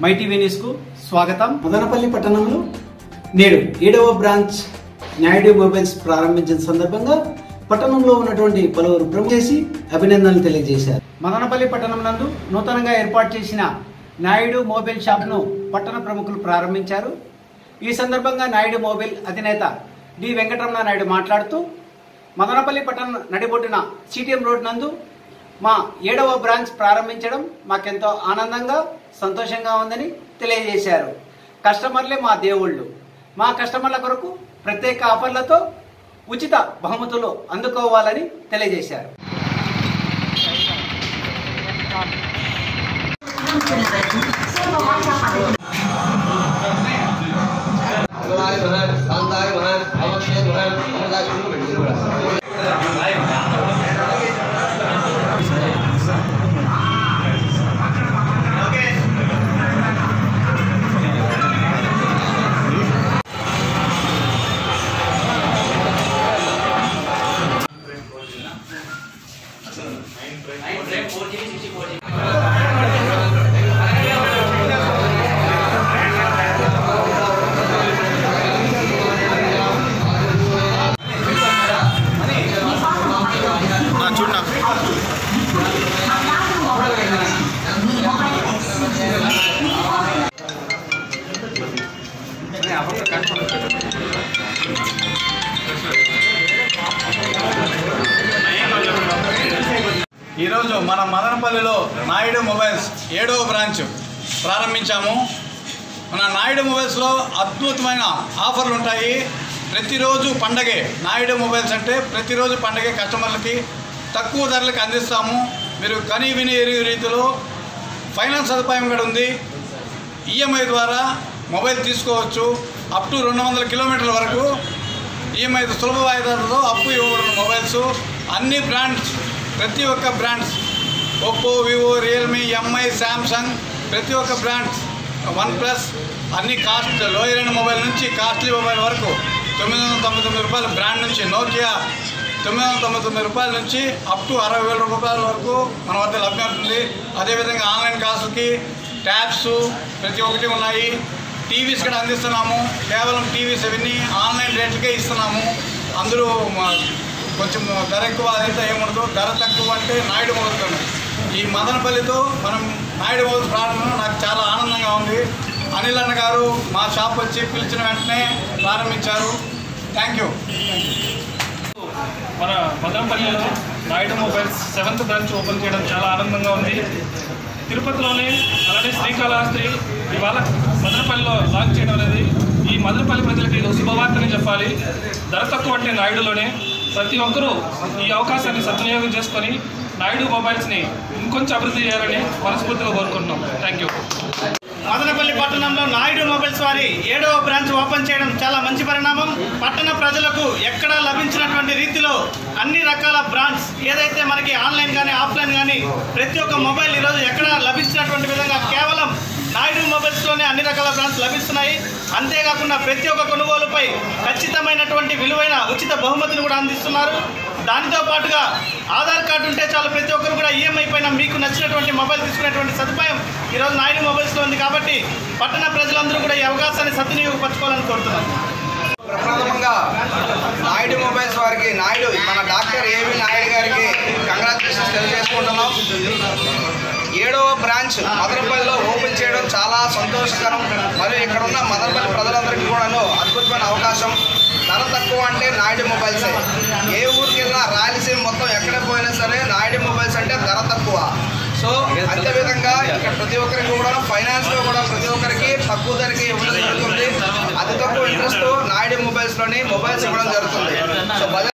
my TV news కు స్వాగతం మదనపల్లి పట్టణంలో నేడు ఏడవ బ్రాంచ్ నాయుడు మొబైల్స్ ప్రారంభించిన సందర్భంగా పట్టణంలో ఉన్నటువంటి పలువురు ప్రముఖ చేసి అభినందనలు తెలియజేశారు మదనపల్లి పట్టణం నందు నూతనంగా ఏర్పాటు చేసిన నాయుడు మొబైల్ షాప్ ను పట్టణ ప్రముఖులు ప్రారంభించారు ఈ సందర్భంగా నాయుడు మొబైల్ అధినేత డి వెంకటరమణ నాయుడు మాట్లాడుతూ మదనపల్లి పట్టణం నడిబొడ్డున సిటిఎం రోడ్ నందు మా ఏడవ బ్రాంచ్ ప్రారంభించడం మాకెంతో ఆనందంగా సంతోషంగా ఉందని తెలియజేశారు కస్టమర్లే మా దేవుళ్ళు మా కస్టమర్ల కొరకు ప్రత్యేక ఆఫర్లతో ఉచిత బహుమతులు అందుకోవాలని తెలియజేశారు మంగళాయ మహా కాంతాయ మహా అవక్షయ మహా అమృతాయ గురు వెండి కూడా ఈరోజు మన మదనపల్లిలో నాయుడు మొబైల్స్ ఏడవ బ్రాంచ్ ప్రారంభించాము మన నాయుడు మొబైల్స్లో అద్భుతమైన ఆఫర్లు ఉంటాయి ప్రతిరోజు పండగే నాయుడు మొబైల్స్ అంటే ప్రతిరోజు పండగే కస్టమర్లకి తక్కువ ధరలకు అందిస్తాము మీరు కని విని ఎరుగు రీతిలో ఫైనాన్స్ సదుపాయం కూడా ఉంది ఈఎంఐ ద్వారా మొబైల్ తీసుకోవచ్చు అప్ టు రెండు వందల కిలోమీటర్ల వరకు ఈఎంఐ సులభ వాయిదాలతో అప్పు ఇవ్వబడిన మొబైల్స్ అన్ని బ్రాండ్స్ ప్రతి ఒక్క brands Oppo Vivo Realme MI Samsung ప్రతి ఒక్క బ్రాండ్స్ వన్ ప్లస్ అన్ని కాస్ట్ లోయర్ అండ్ మొబైల్ నుంచి కాస్ట్లీ మొబైల్ వరకు తొమ్మిది వందల తొంభై తొమ్మిది రూపాయల బ్రాండ్ నుంచి నోకియా తొమ్మిది వందల తొంభై తొమ్మిది రూపాయల నుంచి అప్ టు అరవై వేల రూపాయల వరకు మన వద్ద లభ్యమవుతుంది అదేవిధంగా ఆన్లైన్ క్లాసులకి ట్యాబ్స్ ప్రతి ఒక్కటి ఉన్నాయి టీవీస్ కూడా అందిస్తున్నాము కేవలం టీవీస్ అవన్నీ ఆన్లైన్ రేట్లకే ఇస్తున్నాము అందరూ మా- కొంచెం ధర ఎక్కువ అయితే ఏముండదు ధర తక్కువ అంటే నాయుడు మొదలుతో ఈ మదనపల్లితో మనం నాయుడు మొదలు ప్రారంభం నాకు చాలా ఆనందంగా ఉంది అనిల్ అన్న గారు మా షాప్ వచ్చి పిలిచిన వెంటనే ప్రారంభించారు థ్యాంక్ యూ మన మదనపల్లిలో Naidu mobiles seventh branch open చేయడం చాలా ఆనందంగా ఉంది తిరుపతిలోనే అలానే శ్రీకాళహస్తి ఇవాళ మదనపల్లిలో లాంచ్ చేయడం అనేది ఈ మదనపల్లి ప్రజలకి ఇది శుభవార్తని చెప్పాలి ధర తక్కువ అంటే నాయుడులోనే ప్రతి ఒక్కరూ ఈ అవకాశాన్ని సద్వినియోగం చేసుకొని నాయుడు మొబైల్స్ని ఇంకొంచెం అభివృద్ధి చేయాలని మనస్ఫూర్తిగా కోరుకుంటున్నాం థ్యాంక్ యూ మదనపల్లి పట్టణంలో నాయుడు మొబైల్స్ వారి ఏడవ బ్రాంచ్ ఓపెన్ చేయడం చాలా మంచి పరిణామం పట్టణ ప్రజలకు ఎక్కడా లభించినటువంటి రీతిలో అన్ని రకాల బ్రాండ్స్ ఏదైతే మనకి ఆన్లైన్ కానీ ఆఫ్లైన్ కానీ ప్రతి ఒక్క మొబైల్ ఈరోజు ఎక్కడ లభించినటువంటి విధంగా కేవలం నాయుడు మొబైల్స్లోనే అన్ని రకాల బ్రాండ్స్ లభిస్తున్నాయి అంతేకాకుండా ప్రతి ఒక్క కొనుగోలుపై ఖచ్చితమైనటువంటి విలువైన ఉచిత బహుమతిని కూడా అందిస్తున్నారు దానితో పాటుగా ఆధార్ కార్డు ఉంటే చాలు ప్రతి ఒక్కరు కూడా ఈఎంఐ పైన మీకు నచ్చినటువంటి మొబైల్ తీసుకునేటువంటి సదుపాయం ఈరోజు నాయుడు మొబైల్స్లో ఉంది కాబట్టి పట్టణ ప్రజలందరూ కూడా ఈ అవకాశాన్ని సద్వినియోగపరచుకోవాలని కోరుతున్నాను ప్రప్రథమంగా నాయుడు మొబైల్స్ వారికి నాయుడు మన డాక్టర్ ఏవి నాయుడు గారికి కంగ్రాచులేషన్స్ తెలియజేసుకుంటున్నాం ఏడవ బ్రాంచ్ మదనపల్లిలో ఓపెన్ చేయడం చాలా సంతోషకరం మరియు ఇక్కడ ఉన్న మదనపల్లి ప్రజలందరికీ కూడాను అద్భుతమైన అవకాశం ధర తక్కువ అంటే నాయుడు మొబైల్సే ఏ ఊరికి వెళ్ళినా రాయలసీమ మొత్తం ఎక్కడ పోయినా సరే నాయుడు మొబైల్స్ అంటే ధర తక్కువ సో అదేవిధంగా ఇక్కడ ప్రతి ఒక్కరికి కూడా ఫైనాన్స్లో కూడా ప్రతి ఒక్కరికి తక్కువ ధరకి ఇవ్వడం జరుగుతుంది అతి తక్కువ ఇంట్రెస్ట్ నాయుడు మొబైల్స్లోని మొబైల్స్ ఇవ్వడం జరుగుతుంది సో బజార్